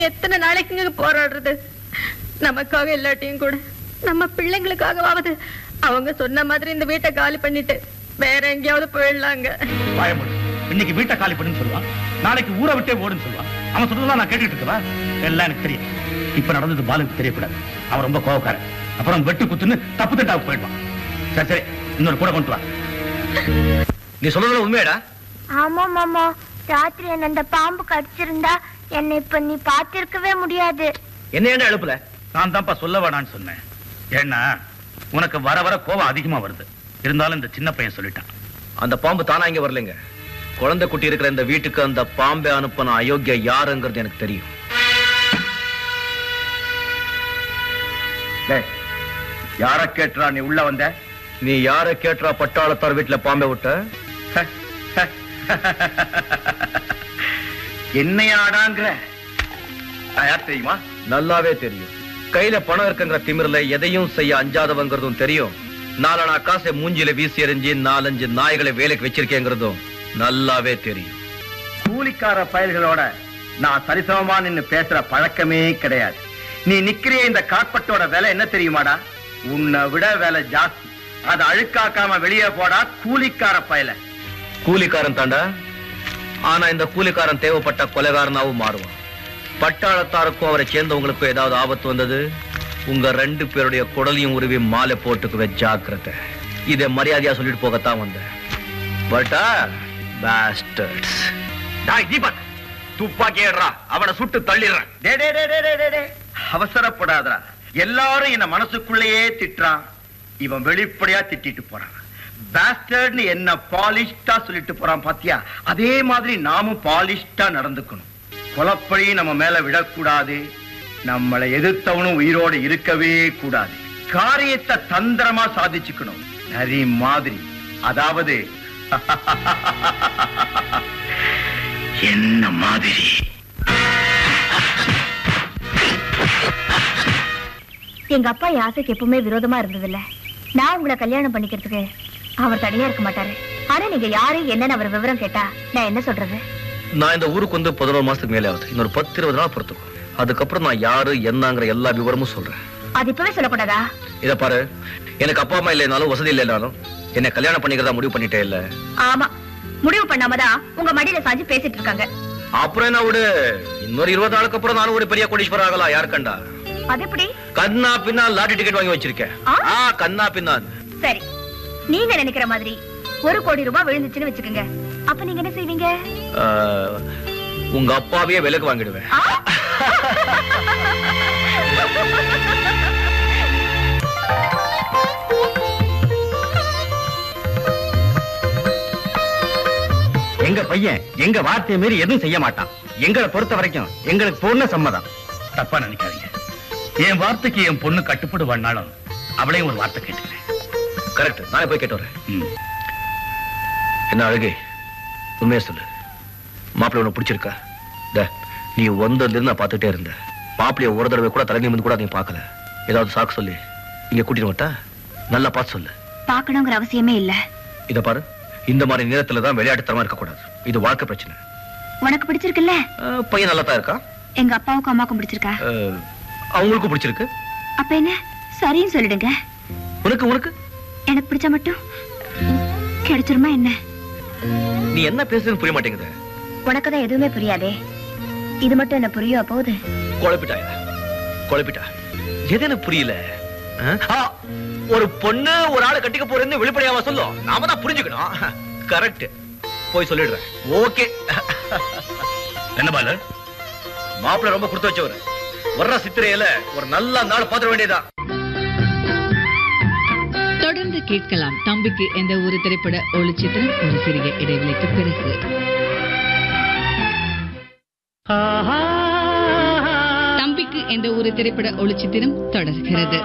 எத்தனை நாளைக்குங்க போராடுறது நமக்காக இல்லாட்டியும் கூட நம்ம பிள்ளைங்களுக்காகவாவது அவங்க சொன்ன மாதிரி இந்த வீட்டை காலி பண்ணிட்டு வேற எங்கேயாவது போயிடலாங்க பயமுடு இன்னைக்கு வீட்டை காலி பண்ணுன்னு சொல்லுவான் நாளைக்கு ஊரை விட்டே ஓடுன்னு சொல்லுவான் அவன் சொல்றதெல்லாம் நான் கேட்டுட்டு இருக்கவா எல்லாம் எனக்கு தெரியும் இப்ப நடந்தது பாலுக்கு தெரியக்கூடாது அவன் ரொம்ப கோவக்காரன் அப்புறம் வெட்டு குத்துன்னு தப்பு தட்டாவுக்கு போயிடுவான் சரி சரி இன்னொரு கூட கொண்டு வா நீ சொல்றதுல உண்மையாடா ஆமா மாமா ராத்திரி என்ன அந்த பாம்பு கடிச்சிருந்தா என்னை இப்ப நீ பாத்திருக்கவே முடியாது என்ன ஏன்டா எழுப்புல நான் தான்ப்பா சொல்ல வேணான்னு சொன்னேன் ஏன்னா உனக்கு வர வர கோவம் அதிகமா வருது இருந்தாலும் இந்த சின்ன பையன் சொல்லிட்டான் அந்த பாம்பு தானா இங்க வரலைங்க குழந்தை குட்டி இருக்கிற இந்த வீட்டுக்கு அந்த பாம்பை அனுப்பின அயோக்கிய யாருங்கிறது எனக்கு தெரியும் யார கேட்டுறா நீ உள்ள வந்த நீ யார கேட்டுறா பட்டாளத்தார் வீட்டுல பாம்பை விட்ட என்னையாடாங்கிற நான் யார் தெரியுமா நல்லாவே தெரியும் கையில பணம் இருக்குங்கிற திமிர்ல எதையும் செய்ய அஞ்சாதவங்கிறதும் தெரியும் நாலனா காசை மூஞ்சில வீசி எறிஞ்சு நாலஞ்சு நாய்களை வேலைக்கு வச்சிருக்கேங்கிறதும் நல்லாவே தெரியும் கூலிக்கார பயல்களோட நான் சரிசமமா நின்னு பேசுற பழக்கமே கிடையாது நீ நிக்கிறிய இந்த காட்பட்டோட விலை என்ன தெரியுமாடா உன்னை விட விலை ஜாஸ்தி அதை அழுக்காக்காம வெளியே போடா கூலிக்கார பயல கூலிக்காரன் தாண்டா ஆனா இந்த கூலிக்காரன் தேவைப்பட்ட கொலைகாரனாவும் மாறுவான் பட்டாளத்தாருக்கும் அவரை சேர்ந்தவங்களுக்கும் ஏதாவது ஆபத்து வந்தது உங்க ரெண்டு பேருடைய குடலையும் உருவி மாலை போட்டுக்குவே ஜாக்கிரதை இதை மரியாதையா சொல்லிட்டு போகத்தான் வந்தேன் பட்டா பாஸ்டர்ஸ் டாய் தீபக் துப்பாக்கி ஏடுறா அவனை சுட்டு தள்ளிடுறேன் டே டே டே டே டே டே டே அவசரப்படாதடா எல்லாரும் என்ன மனசுக்குள்ளேயே திட்டுறான் இவன் வெளிப்படையா திட்டிட்டு போறான் பாஸ்டர்ட்னு என்ன பாலிஷ்டா சொல்லிட்டு போறான் பாத்தியா அதே மாதிரி நாமும் பாலிஷ்டா நடந்துக்கணும் கொலப்பழி நம்ம மேல விடக்கூடாது நம்மளை எதிர்த்தவனும் உயிரோடு இருக்கவே கூடாது காரியத்தை தந்திரமா சாதிச்சுக்கணும் நரி மாதிரி அதாவது என்ன மாதிரி எங்க அப்பா என் ஆசைக்கு எப்பவுமே விரோதமா இருந்ததில்ல நான் உங்களை கல்யாணம் பண்ணிக்கிறதுக்கு அவர் தனியா இருக்க மாட்டாரு ஆனா நீங்க யாரு என்னன்னு அவர் விவரம் கேட்டா நான் என்ன சொல்றது நான் இந்த ஊருக்கு வந்து பதினோரு மாசத்துக்கு மேலே ஆகுது இன்னொரு பத்து இருபது நாள் பொறுத்துக்கும் அதுக்கப்புறம் நான் யாரு என்னங்கிற எல்லா விவரமும் சொல்றேன் அது இப்பவே சொல்லக்கூடாதா இத பாரு எனக்கு அப்பா அம்மா இல்லைனாலும் வசதி இல்லைனாலும் என்னை கல்யாணம் பண்ணிக்கிறதா முடிவு பண்ணிட்டே இல்ல ஆமா முடிவு பண்ணாமதான் உங்க மடியில சாஞ்சு பேசிட்டு இருக்காங்க அப்புறம் என்ன விடு இன்னொரு இருபது நாளுக்கு அப்புறம் நானும் ஒரு பெரிய கோடீஸ்வரர் ஆகலாம் யார் கண்டா அது எப்படி கண்ணா பின்னா லாட்டரி டிக்கெட் வாங்கி வச்சிருக்கேன் ஆ? ஆ கண்ணா பின்னா சரி நீங்க நினைக்கிற மாதிரி ஒரு கோடி ரூபாய் விழுந்துச்சுன்னு வச்சுக்கோங்க அப்ப நீங்க என்ன செய்வீங்க உங்க அப்பாவையே விலைக்கு வாங்கிடுவேன் ஆ? எங்க பையன் எங்க வார்த்தையை மீறி எதுவும் செய்ய மாட்டான் எங்களை பொறுத்த வரைக்கும் எங்களுக்கு பூர்ண சம்மதம் தப்பா நினைக்காதீங்க என் வார்த்தைக்கு என் பொண்ணு கட்டுப்படுவான்னாலும் அவளையும் ஒரு வார்த்தை கேட்டுக்கிறேன் கரெக்ட் நானே போய் கேட்டு வரேன் ம். என்ன அழகு உண்மையா சொல்லு மாப்பிள்ளை உனக்கு பிடிச்சிருக்கா டே, நீ வந்ததுல இருந்து நான் பார்த்துட்டே இருந்தேன் மாப்பிள்ளைய ஒரு தடவை கூட தலை நிமிந்து கூட நீ பார்க்கல ஏதாவது சாக்கு சொல்லி இங்க கூட்டிட்டு வட்டா நல்லா பார்த்து சொல்லு பார்க்கணுங்கிற அவசியமே இல்ல இத பாரு இந்த மாதிரி நேரத்துல தான் விளையாட்டுத்தனமா இருக்கக்கூடாது இது வாழ்க்கை பிரச்சனை உனக்கு பிடிச்சிருக்குல்ல அஹ், பையன் நல்லா தான் இருக்கான் எங்க அப்பாவுக்கும் அம்மாக்கும் பிடிச்சிருக்கா அஹ், அவங்களுக்கும் பிடிச்சிருக்கு அப்ப என்ன சரின்னு சொல்லிடுங்க உனக்கு உனக்கு எனக்கு பிடிச்சா மட்டும் கிடைச்சிருமா என்ன நீ என்ன பேசுறதுன்னு புரிய மாட்டேங்குது உனக்கு தான் எதுவுமே புரியாதே இது மட்டும் என்ன புரியும் போகுது குழப்பிட்டாயா குழப்பிட்டா எது எனக்கு புரியல அஹ்? ஆ, ஒரு பொண்ணு ஒரு ஆளை கட்டிக்க போறேன்னு வெளிப்படையாவா சொல்லும் நாம தான் புரிஞ்சுக்கணும் கரெக்ட் போய் சொல்லிடுறேன் ஓகே என்ன பாலு மாப்பிள்ளை ரொம்ப கொடுத்து வச்சவர் வர்ற சித்திரையில ஒரு நல்ல நாள் பாத்திர வேண்டியதா தொடர்ந்து கேட்கலாம் தம்பிக்கு எந்த ஒரு திரைப்பட ஒளிச்சித்திரம் ஒரு சிறிய இடைவெளிக்கு பிறகு தம்பிக்கு எந்த ஒரு திரைப்பட ஒளிச்சித்திரம் தொடர்கிறது